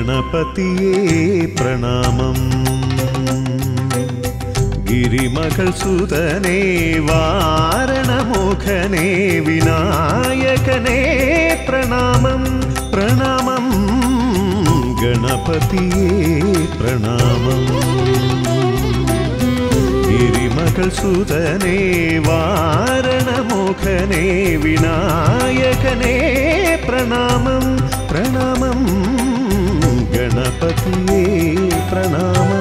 ഗണപതിയേ പ്രണാമം ഗിരിമകൾ സുതനേ വാരണമുഖനേ വിനായകനേ പ്രണാമം പ്രണാമം ഗണപതിയേ പ്രണാമം ഗിരിമകൾ സുതനേ വാരണമുഖനേ വിനായകനേ പ്രണാമം പ്രണാമം ഗണപതിയേ പ്രണാമം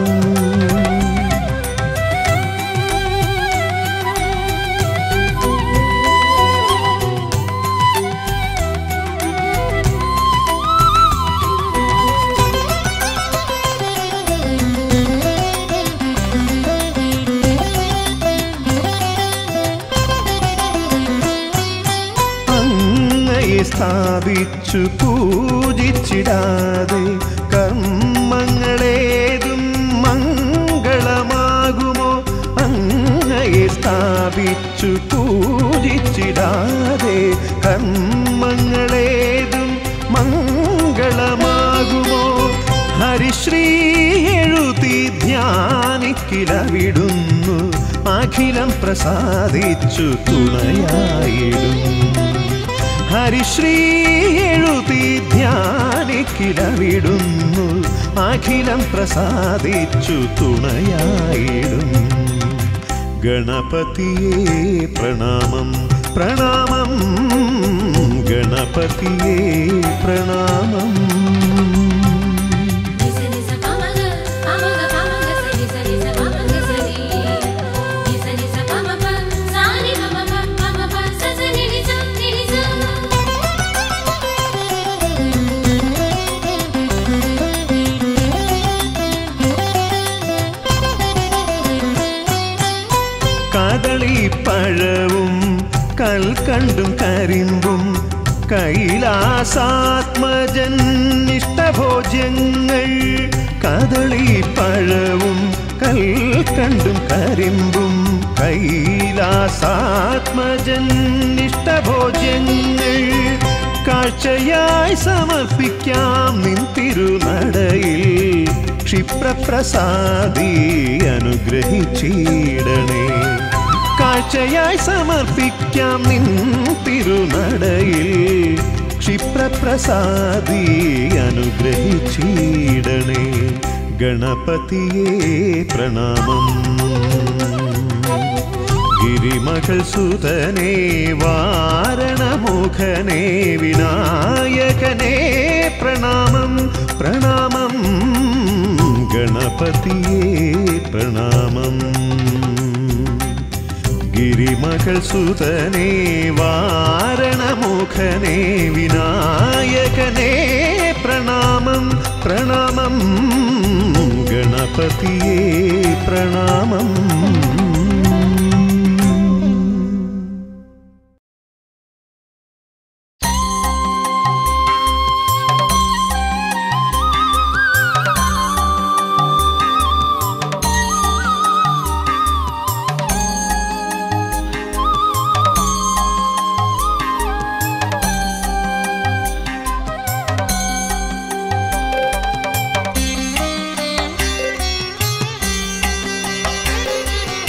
അങ്ങയെ സ്ഥാപിച്ചു പൂജിച്ചിടാതെ കർമ്മങ്ങളേതും മംഗളമാകുമോ അങ്ങയെ സ്ഥാപിച്ചു പൂജിച്ചിടാതെ കർമ്മങ്ങളേതും മംഗളമാകുമോ ഹരിശ്രീ എഴുതി ധ്യാനിക്കിലവിടുന്നു അഖിലം പ്രസാദിച്ചു തുണയായിടും ഹരിശ്രീ എഴുതി ധ്യാനിക്കിലവിടുന്നു അഖിലം പ്രസാദിച്ചു തുണയായിടും ഗണപതിയേ പ്രണാമം പ്രണാമം ഗണപതിയേ പ്രണാമം Nisani sa pamaga, pamaga pamaga sani sani sa pamaga sani. Nisani sa pamapa, sani pamapa pamapa sa sani ni sa ni ni sa. കദളിപ്പഴവും കൽക്കണ്ടും കരിമ്പും കൈലാസാത്മജൻ ഇഷ്ടഭോജ്യങ്ങൾ കദളിപ്പഴവും കൽക്കണ്ടും കരിമ്പും കൈലാസാത്മജൻ ഇഷ്ടഭോജ്യങ്ങൾ കാഴ്ചയായി സമർപ്പിക്കാം നിൻ തിരുനടയിൽ ക്ഷിപ്രപ്രസാദി അനുഗ്രഹിച്ചിടണേ കാഴ്ചയായി സമർപ്പിക്കാം നിൻ തിരുനടയിൽ ക്ഷിപ്രപ്രസാദി അനുഗ്രഹിച്ചിടണേ ഗണപതിയേ പ്രണാമം ഗിരിമകൾ സുതനേ വാരണമുഖനേ വിനായകനേ പ്രണാമം പ്രണാമം ഗണപതിയേ പ്രണാമം ഗിരിമകൾ സുതനേ വാരണമുഖനേ വിനായകനേ പ്രണാമം പ്രണാമം ഗണപതിയേ പ്രണാമം Nisani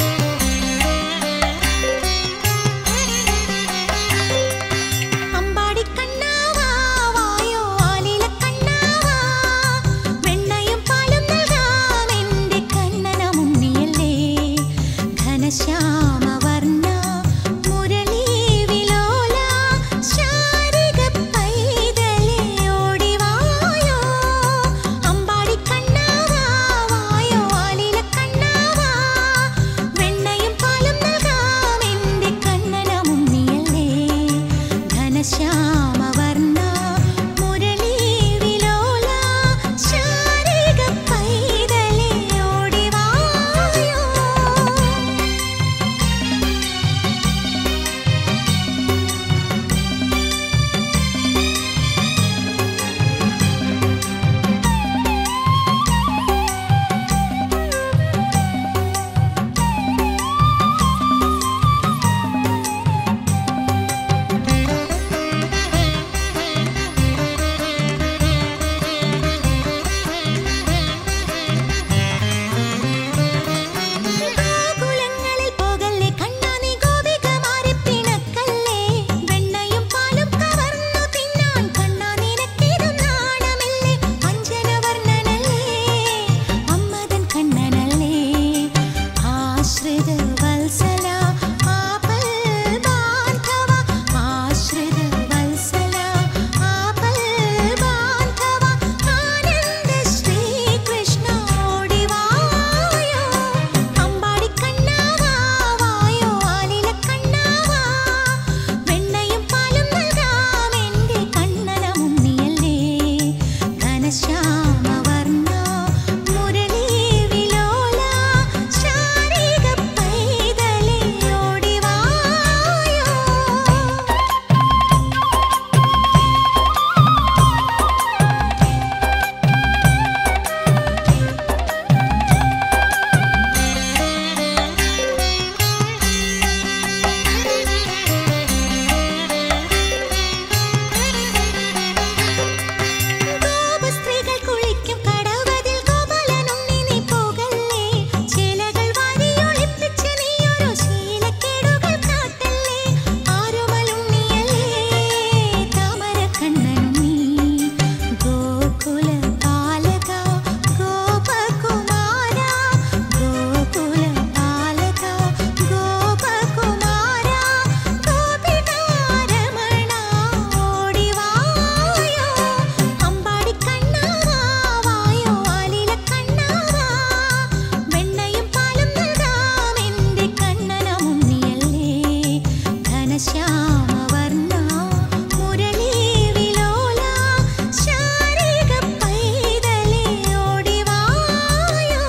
ഘനശ്യാമവർണ്ണ മുരളീവിലോല ശാരിക പൈതലേ ഓടിവായോ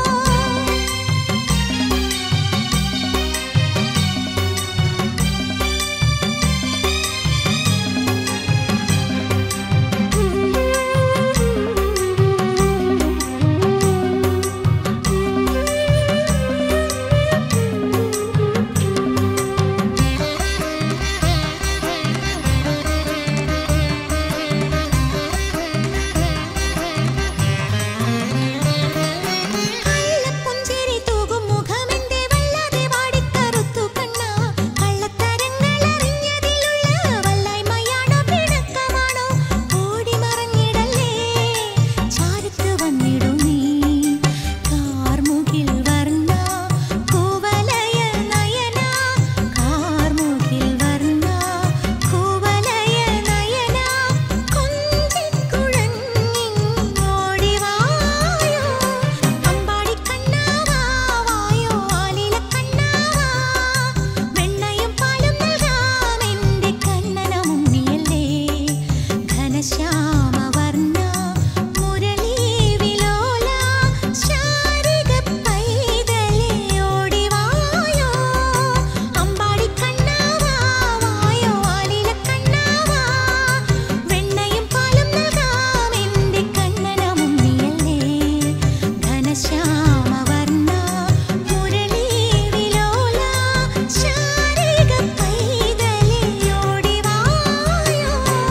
കള്ളപ്പുഞ്ചിരി തൂകും മുഖമെന്റെ വല്ലാതെ വാടിക്കറുത്തു കണ്ണാ കള്ളത്തരങ്ങൾ അറിഞ്ഞതിലുള്ള വല്ലായ്മയാണോ പിണക്കമാണോ ഓടി മറഞ്ഞിടല്ലേ ചാരത്ത് വന്നിടൂ നീ കാർമുകിൽ വർണ്ണ കൂവലയ നയന കാർമുകിൽ വർണ്ണ കൂവലയ നയന കൊഞ്ചിക്കുഴഞ്ഞിങ്ങോടിവായോ അമ്പാടി കണ്ണാവാ വായോ ആലില കണ്ണാവാ വെണ്ണയും പാലും നൽകാം എന്റെ കണ്ണന മുന്നിയല്ലേ ഘനശ്യാമവർണ്ണ മുരളീ വിലോല ശാരിക പൈതലേ ഓടിവായോ അമ്പാടി കണ്ണാവാ വായോ ആലില കണ്ണാവാ വെണ്ണയും പാലും നൽകാം എന്റെ കണ്ണന മുന്നിയല്ലേ ഘനശ്യാമവർണ്ണ മുരളീ വിലോല ശാരിക പൈതലേ ഓടിവായോ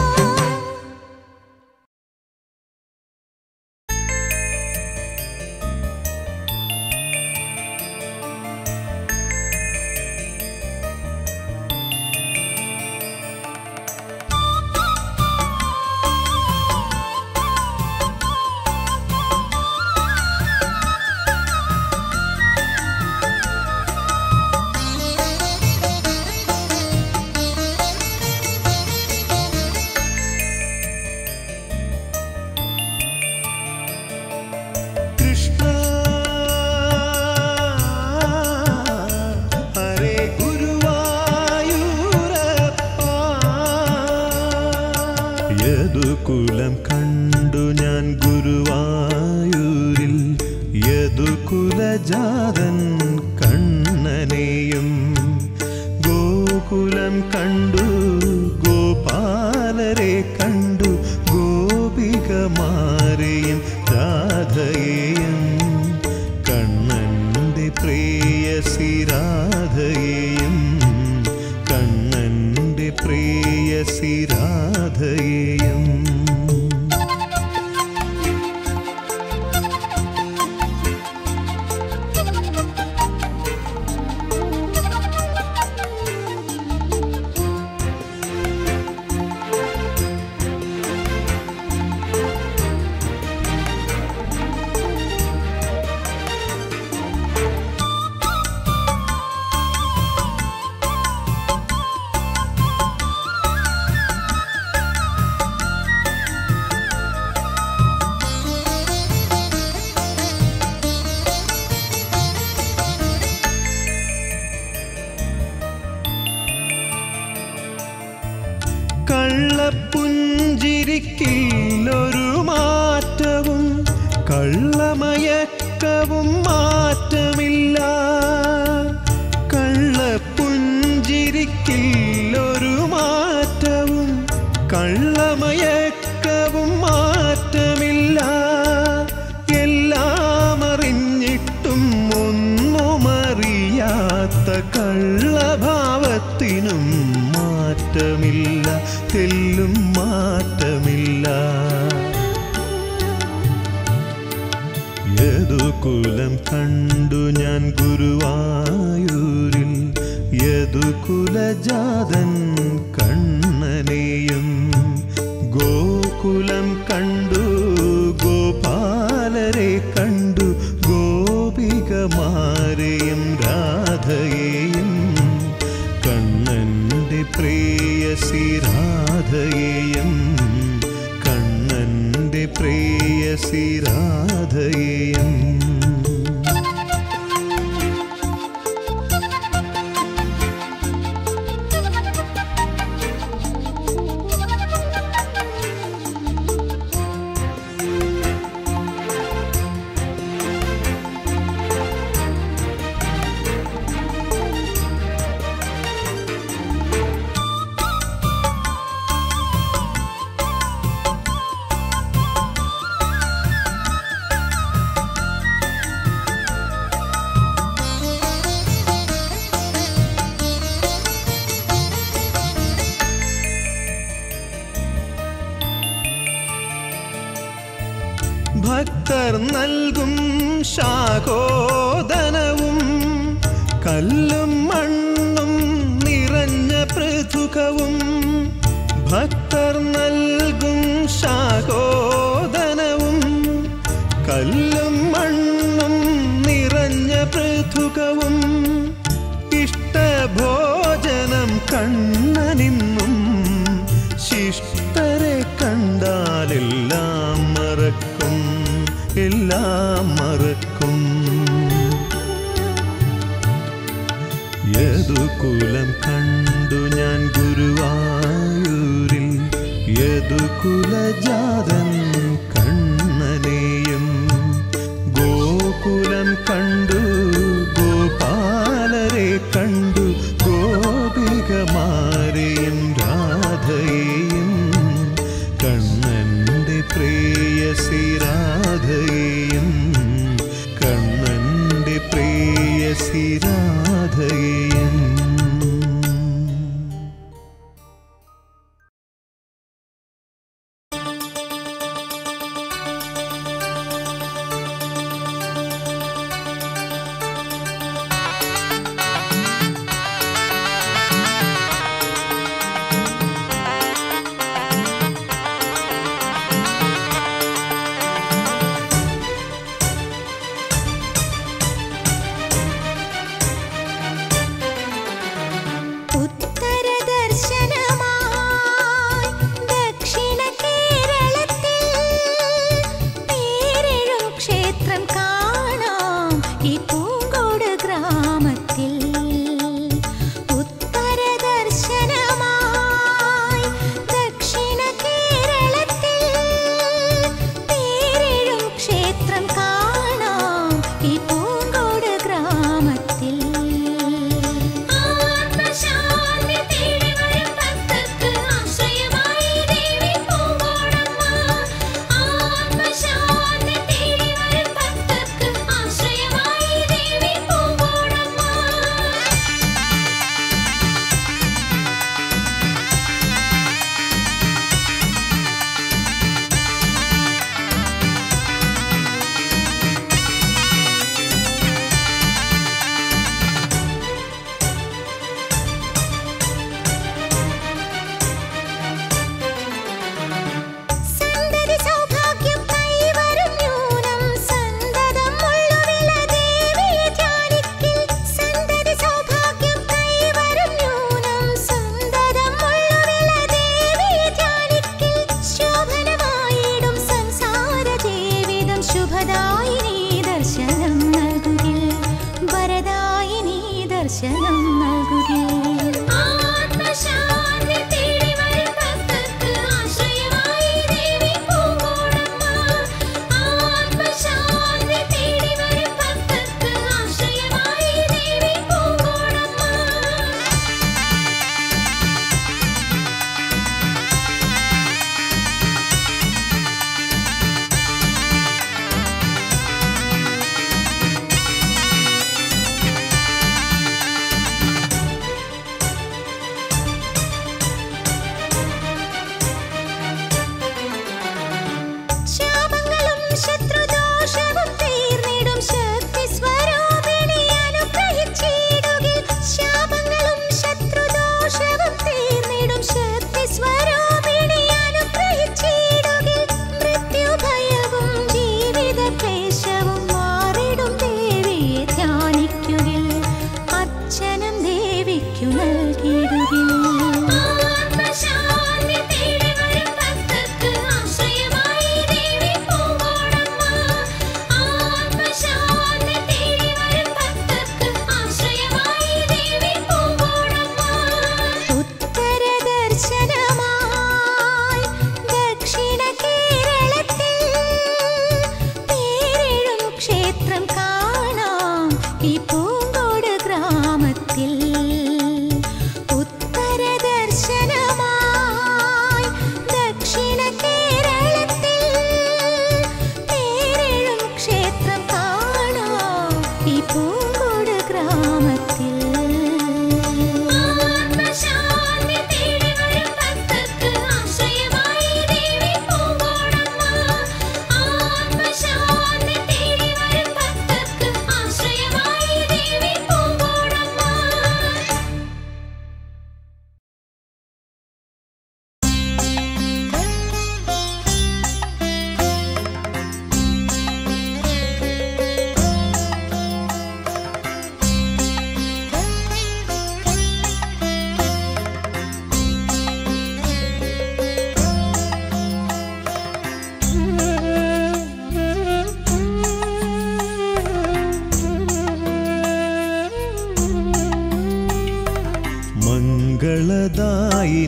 കൃഷ്ണ ഹരേ ഗുരുവായൂരപ്പ യദുകുലം കണ്ടു ഞാൻ ഗുരുവായൂരിൽ യദുകുലജാതൻ കണ്ണനെയും ഗോകുലം കണ്ടു ഗോപാലരെ കണ്ടു ഗോപികമാരെയും രാധയെയും കണ്ണൻ്റെ പ്രേയസി രാധയെയും കണ്ണൻ്റെ പ്രേയസി രാധയെയും കള്ളപ്പുഞ്ചിരിക്കില്ലൊരു മാറ്റവും കള്ളമയക്കവും മാറ്റമില്ല കള്ളപ്പുഞ്ചിരിക്കില്ലൊരു മാറ്റവും കള്ളമയക്കവും മാറ്റമില്ല എല്ലാം അറിഞ്ഞിട്ടും ഒന്നുമറിയാത്ത കള്ളഭാവത്തിനും മാറ്റമില്ല തെല്ലും മാറ്റമില്ല യദുകുലം കണ്ടു ഞാൻ ഗുരുവായൂരിൽ യദുകുലജാതൻ കണ്ണനെയും ഗോകുലം കണ്ടു ഗോപാലരെ കണ്ടു ഗോപികമാരെയും രാധയെയും കണ്ണൻ്റെ പ്രേയസി രാധയെയും കണ്ണൻ്റെ പ്രേയസി രാധയെയും ഭക്തർ നൽകും ശാഖോദനവും കല്ലും മണ്ണും നിറഞ്ഞ പൃഥുകവും ഭക്തർ നൽകും ശാഖോദനവും കല്ലും മണ്ണും നിറഞ്ഞ പൃഥുകവും ഇഷ്ടഭോജനം കണ്ണനിന്നും ശിഷ്ടരെ കണ്ടാലെല്ലാം മറക്കും എല്ലാം മറക്കും യദുകുലം കണ്ടു ഞാൻ ഗുരുവായൂരിൽ യദുകുലജാതൻ കണ്ണനെയും ഗോകുലം കണ്ടു ഗോപാലരെ കണ്ടു ഗോപികമാരെയും രാധയെയും കണ്ണന്റെ പ്രേയസി രാധയെയും കണ്ണന്റെ പ്രേയസി രാധയെയും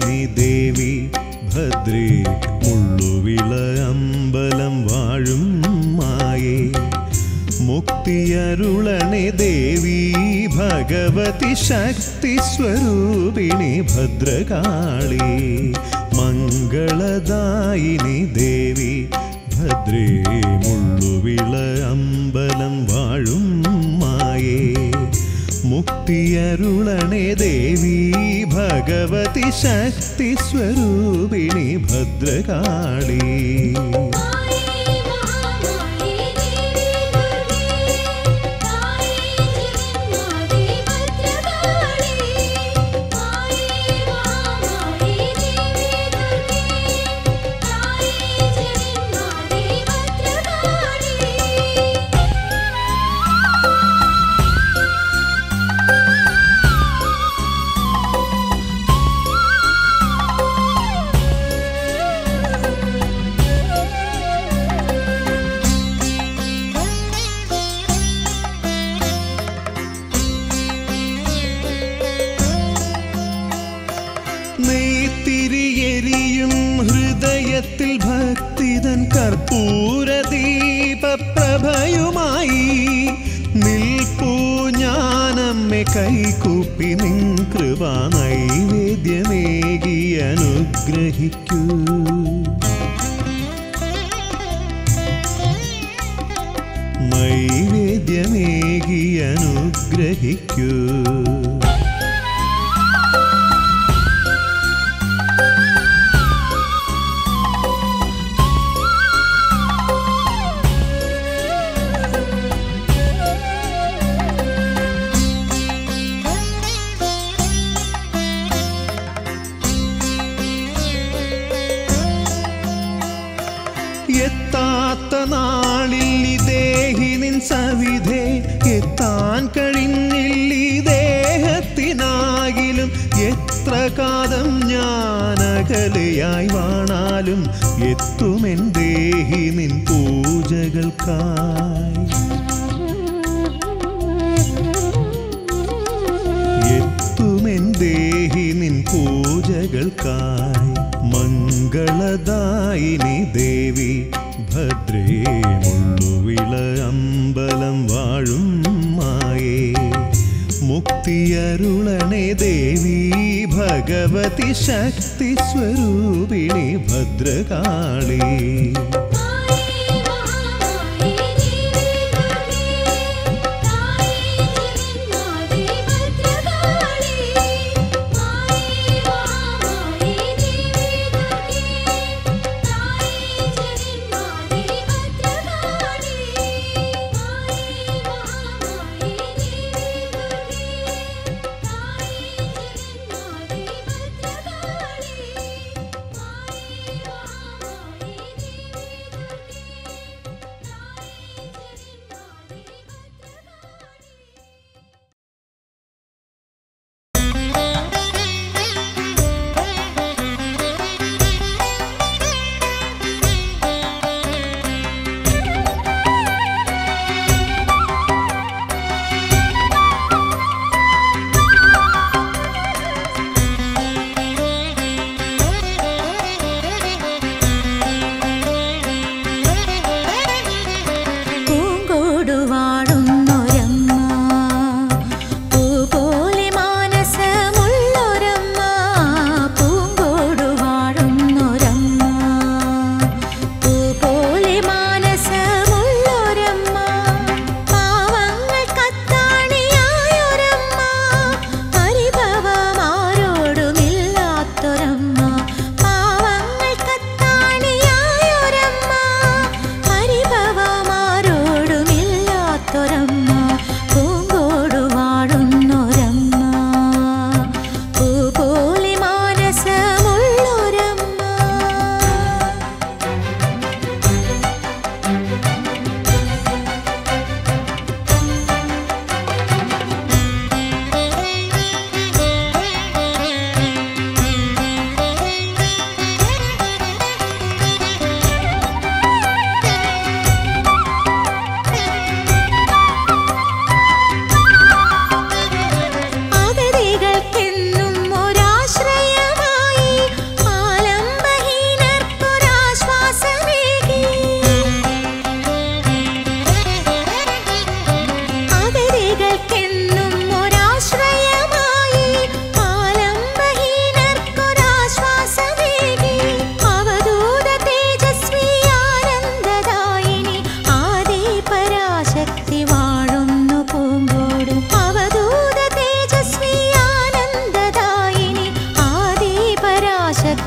മുക്തിയരുളണേദായിനി ദേവി ഭദ്രേ മുള്ളുവിള അമ്പലം വാഴും മായേ മുക്തിയരുളണേ ദേവി ഭഗവതി ശക്തി സ്വരൂപിണി ഭദ്രകാളി മംഗളദായിനി ദേവി ഭദ്രേ മുള്ളുവിള അമ്പലം വാഴും മായേ മുക്തിയരുളണേ ദേവി ഭഗവതി ശക്തി സ്വരൂപിണി ഭദ്രകാളി മായേ മഹാമായേ ദേവി ദുർഗേ തായേ ജഗന്മാതേ ഭദ്രകാളി മായേ മഹാമായേ ദേവി ദുർഗേ തായേ ജഗന്മാതേ ഭദ്രകാളി നെയ്ത്തിരിയെരിയും ഹൃദയത്തിൽ ഭക്തിതൻ കർപ്പൂര ദീപപ്രഭയുമായി നിൽപ്പൂ ഞാനമ്മെ കൈകൂപ്പി നിൻ കൃപാ നൈവേദ്യമേകി അനുഗ്രഹിക്കൂ നൈവേദ്യമേകി അനുഗ്രഹിക്കൂ എത്താത്ത നാളിൽ ഈ ദേഹി നിൻ സവിധേ എത്താൻ കഴിഞ്ഞില്ല ഈ ദേഹത്തിനാകിലും എത്ര കാലം ഞാൻ അകലെയായി വാണാലും എത്തുമെൻ ദേഹി നിൻ പൂജകൾക്കായി എത്തുമെൻ ദേഹി നിൻ പൂജകൾക്കായി മംഗളദായിനി ദേവി ഭദ്രേ മുള്ളുവിള അമ്പലം വാഴും മായേ മുക്തിയരുളണേ ദേവി ഭഗവതി ശക്തി സ്വരൂപിണി ഭദ്രകാളി മായേ മഹാമായേ ദേവി ദുർഗേ തായേ ജഗന്മാതേ ഭദ്രകാളി മായേ മഹാമായേ ദേവി ദുർഗേ തായേ ജഗന്മാതേ ഭദ്രകാളി മായേ മഹാമായേ ദേവി ദുർഗേ തായേ ജഗന്മാതേ ഭദ്രകാളി മായേ മഹാമായേ ദേവി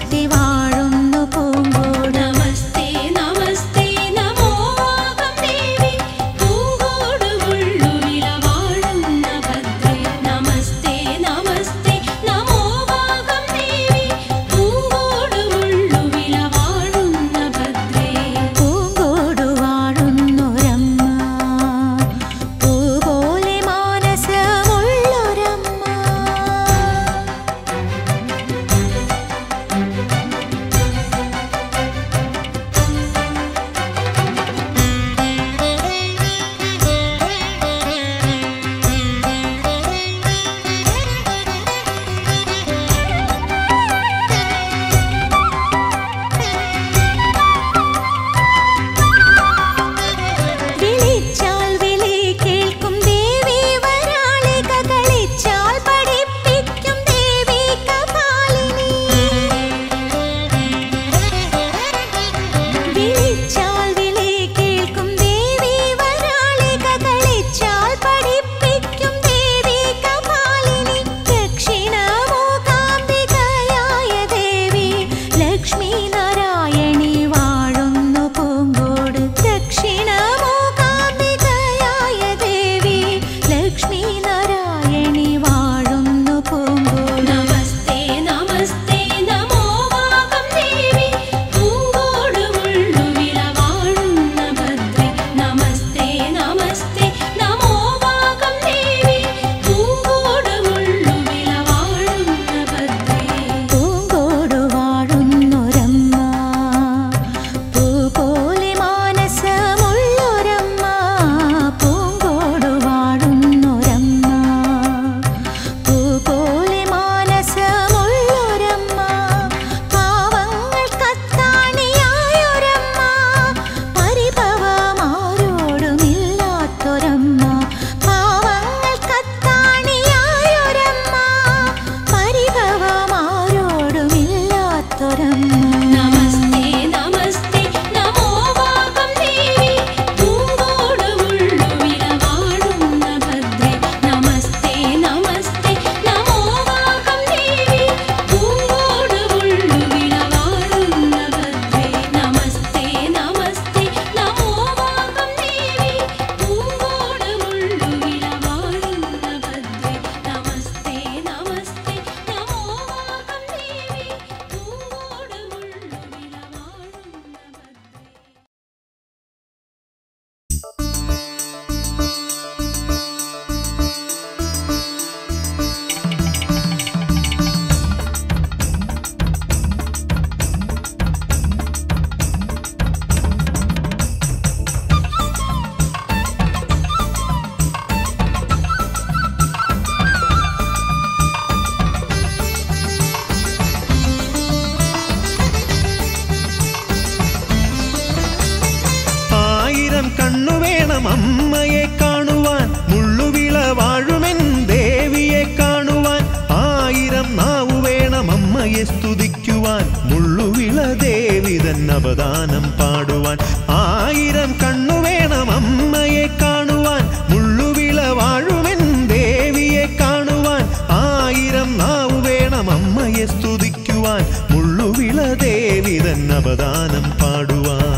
ചാർത്തി വാഴുന്നു പൂങ്കോട് നമസ്തേ നമസ്തേ നമോ വാകം ദേവി പൂങ്കോട് മുള്ളുവില വാഴുന്ന ഭദ്രേ നമസ്തേ നമസ്തേ നമോ വാകം ദേവി പൂങ്കോട് മുള്ളുവില വാഴുന്ന ഭദ്രേ പൂങ്കോട് വാഴുന്നൊരമ്മ പൂ പോലെ മാനസമുള്ളൊരമ്മ വിളിച്ചാൽ വിളി കേൾക്കും ദേവി വരാളിക കളിച്ചാൽ പഠിപ്പിക്കും ദേവി കപാലിനി വിളിച്ചാൽ വിളി കേൾക്കും ദേവി വരാളിക കളിച്ചാൽ പഠിപ്പിക്കും ദേവി കപാലിനി ദക്ഷിണമൂകാംബികയായ ദേവി ലക്ഷ്മി നാരായണി വാഴുന്നു പൂങ്കോട് ദക്ഷിണമൂകാംബികയായ ദേവി ലക്ഷ്മി നാരായണി വാഴുന്നു പൂങ്കോട് നമസ്തേ നമസ്തേ നമോ വാകം ദേവി പൂങ്കോട് മുള്ളുവില വാഴുന്ന ഭദ്രേ നമസ്തേ നമസ്തേ നമോ വാകം ദേവി പൂങ്കോട് മുള്ളുവില വാഴുന്ന ഭദ്രേ പൂങ്കോട് വാഴുന്നൊരമ്മ പൂ പോലെ മാനസമുള്ളൊരമ്മ പൂങ്കോട് വാഴുന്നൊരമ്മ പൂ പോലെ മാനസമുള്ളൊരമ്മ പാവങ്ങൾ കത്താണിയായൊരമ്മ പരിഭവമാരോടുമില്ലാത്തൊരമ്മ പാവങ്ങൾ കത്താണിയായൊരമ്മ പരിഭവമാരോടുമില്ലാത്തൊരമ്മ നമസ്തേ നമസ്തേ നമോ വാകം ദേവി പൂങ്കോട് മുള്ളുവില വാഴുന്ന ഭദ്രേ നമസ്തേ നമസ്തേ നമോ വാകം ദേവി പൂങ്കോട് മുള്ളുവില വാഴുന്ന ഭദ്രേ നമസ്തേ നമസ്തേ നമോ വാകം ദേവി പൂങ്കോട് മുള്ളുവില വാഴുന്ന ഭദ്രേ നമസ്തേ നമസ്തേ നമോ വാകം ദേവി പൂങ്കോട് മുള്ളുവില വാഴുന്ന ഭദ്രേ ആയിരം കണ്ണു വേണം അമ്മയെ കാണുവാൻ മുള്ളുവിള വാഴുമെൻ ദേവിയെ കാണുവാൻ ആയിരം നാവു വേണം അമ്മയെ സ്തുതിക്കുവാൻ മുള്ളുവിള ദേവി തൻ അവദാനം പാടുവാൻ ആയിരം കണ്ണു വേണം അമ്മയെ കാണുവാൻ മുള്ളുവിള വാഴുമെൻ ദേവിയെ കാണുവാൻ ആയിരം നാവു വേണം അമ്മയെ സ്തുതിക്കുവാൻ മുള്ളുവിള ദേവി തൻ അവദാനം പാടുവാൻ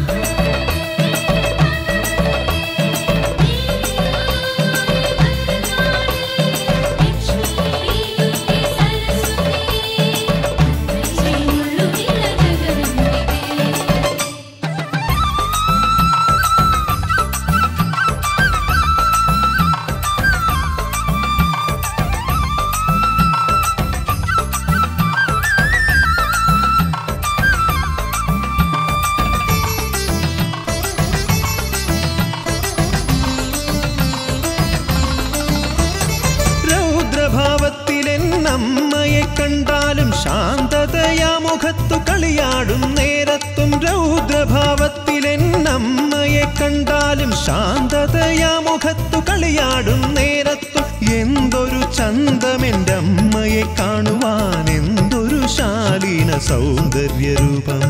രൗദ്രഭാവത്തിലെന്നമ്മയെ കണ്ടാലും ശാന്തതയാ മുഖത്തു കളിയാടും നേരത്തും രൗദ്രഭാവത്തിലെന്നമ്മയെ കണ്ടാലും ശാന്തതയാ മുഖത്തു കളിയാടും നേരത്തും എന്തൊരു ചന്തമെൻ്റെ അമ്മയെ കാണുവാൻ എന്തൊരു ശാലീന സൗന്ദര്യരൂപം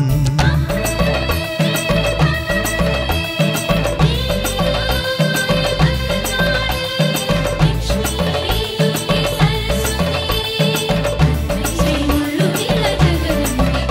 శ్రీ ముళ్ళు పిల్ల జగదంబికే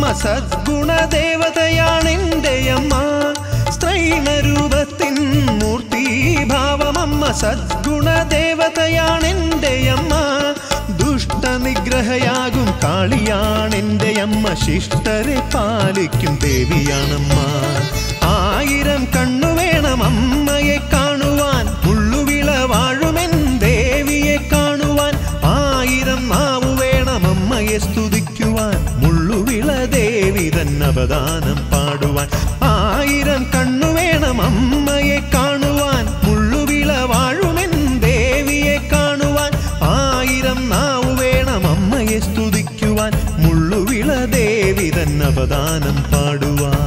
സദ്ഗുണദേവതയാണെൻ്റെ അമ്മ സ്ത്രൈണരൂപത്തിൻ മൂർത്തിഭാവമമ്മ സദ്ഗുണദേവതയാണെൻ്റെ അമ്മ ദുഷ്ടനിഗ്രഹയാകും കാളിയാണെൻ്റെ അമ്മ ശിഷ്ടരെ പാലിക്കും ദേവിയാണമ്മ ആയിരം കണ്ണു വേണം അമ്മയെ കാണുവാൻ മുള്ളുവിള വാഴുമെൻ ദേവിയെ കാണുവാൻ ആയിരം നാവു വേണം അമ്മയെ സ്തുതിക്കുവാൻ മുള്ളുവിള ദേവി തന്നവദാനം പാടുവാൻ ആയിരം കണ്ണു വേണം അമ്മയെ കാണുവാൻ മുള്ളുവിള വാഴുമെൻ ദേവിയെ കാണുവാൻ ആയിരം നാവു വേണം അമ്മയെ സ്തുതിക്കുവാൻ മുള്ളുവിള ദേവി തന്നവദാനം പാടുവാൻ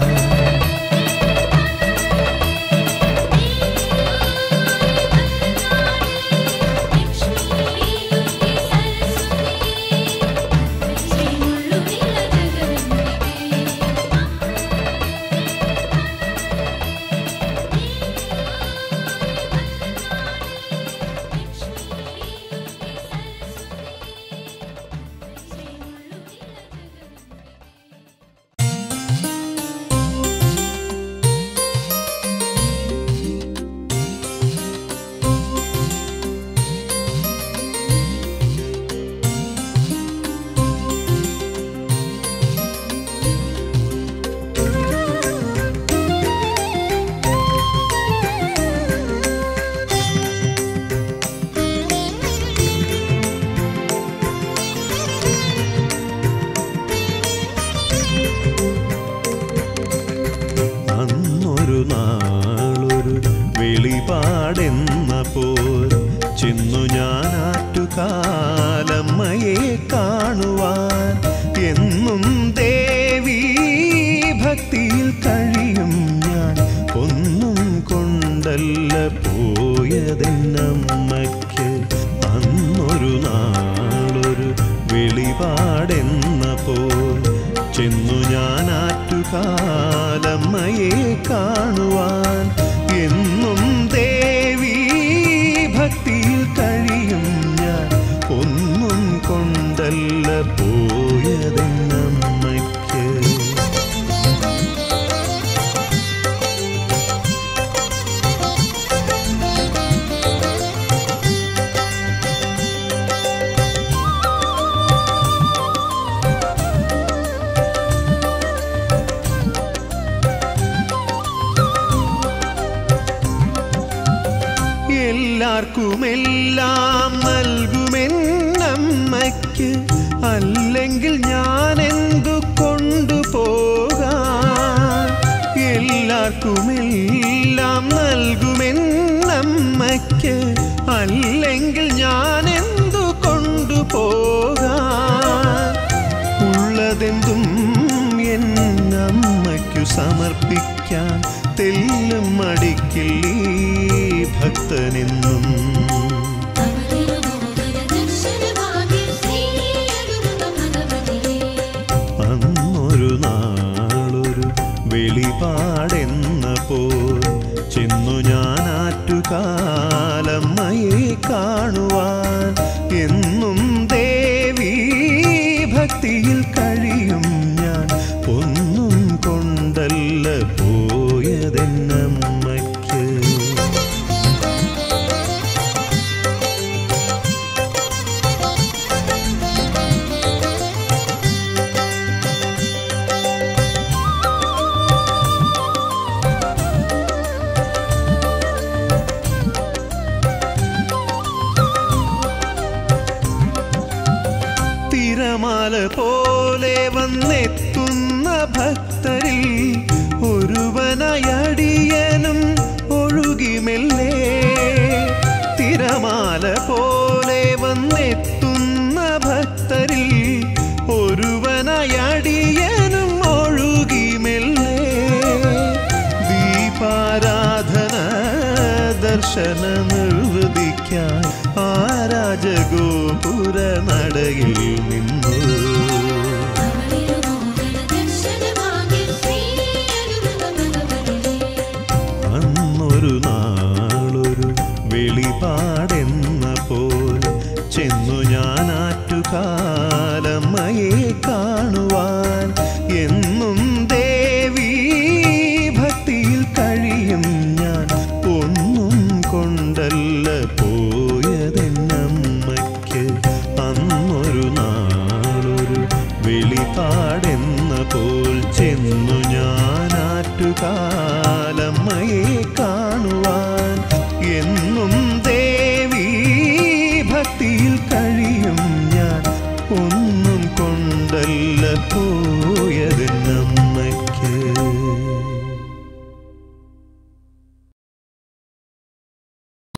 അന്നൊരു നാളൊരു വെളിപാടെന്ന പോൽ ചെന്നു ഞാൻ ആറ്റുകാലമ്മയെ കാണുവാൻ എന്നും ദേവി ഭക്തിയിൽ കഴിയും ഞാൻ ഒന്നും കൊണ്ടല്ല പോയതെന്നമ്മയ്ക്ക് അന്നൊരു നാളൊരു വെളിപാടെന്ന പോൽ ചെന്നു ഞാൻ ആറ്റുകാലമ്മയെ കാണുവാൻ എന്നും ദേവി ഭക്തിയിൽ കഴിയും ഞാൻ ഒന്നും കൊണ്ടല്ല പോയതെന്നമ്മയ്ക്ക് എല്ലാവർക്കുമെല്ലാം നൽകുമെന്നമ്മയ്ക്ക് അല്ലെങ്കിൽ ഞാൻ എന്തു കൊണ്ടുപോകാൻ എല്ലാവർക്കുമെല്ലാം നൽകുമെന്നമ്മയ്ക്ക് അല്ലെങ്കിൽ ഞാൻ എന്തു കൊണ്ടുപോകാൻ ഉള്ളതെന്തും എന്നമ്മയ്ക്കു സമർപ്പിക്കാൻ തെല്ലും മടിക്കില്ല ഈ ഭക്തനെന്നും അന്നൊരു നാളൊരു വെളിപാടെന്ന പോൽ ചെന്നു ഞാൻ ആറ്റുകാലമ്മയെ കാണുവാൻ എന്നും ദേവി ഭക്തിയിൽ കഴിയും ഞാൻ ഒന്നും കൊണ്ടല്ല പോയതെന്നമ്മയ്ക്ക് തിരമാല പോലെ വന്നെത്തുന്ന ഭക്തരിൽ ഒരുവനയടിയനും ഒഴുകിമെല്ലേ തിരമാല പോലെ വന്നെത്തുന്ന ഭക്തരിൽ ഒരുവനയടിയനും ഒഴുകിമെല്ലേ ദീപാരാധന ദർശന നിർവൃതിക്കാൻ ആരാജഗോപുര നടയിൽ നിന്നു അന്നൊരു നാളൊരു വെളിപാടെന്ന പോൽ ചെന്നു ഞാൻ ആറ്റുകാലമ്മയെ കാണുവാൻ കാലമ്മയെ കാണുവാൻ എന്നും ദേവീ ഭക്തിയിൽ കഴിയും ഞാൻ ഒന്നും കൊണ്ടല്ല പോ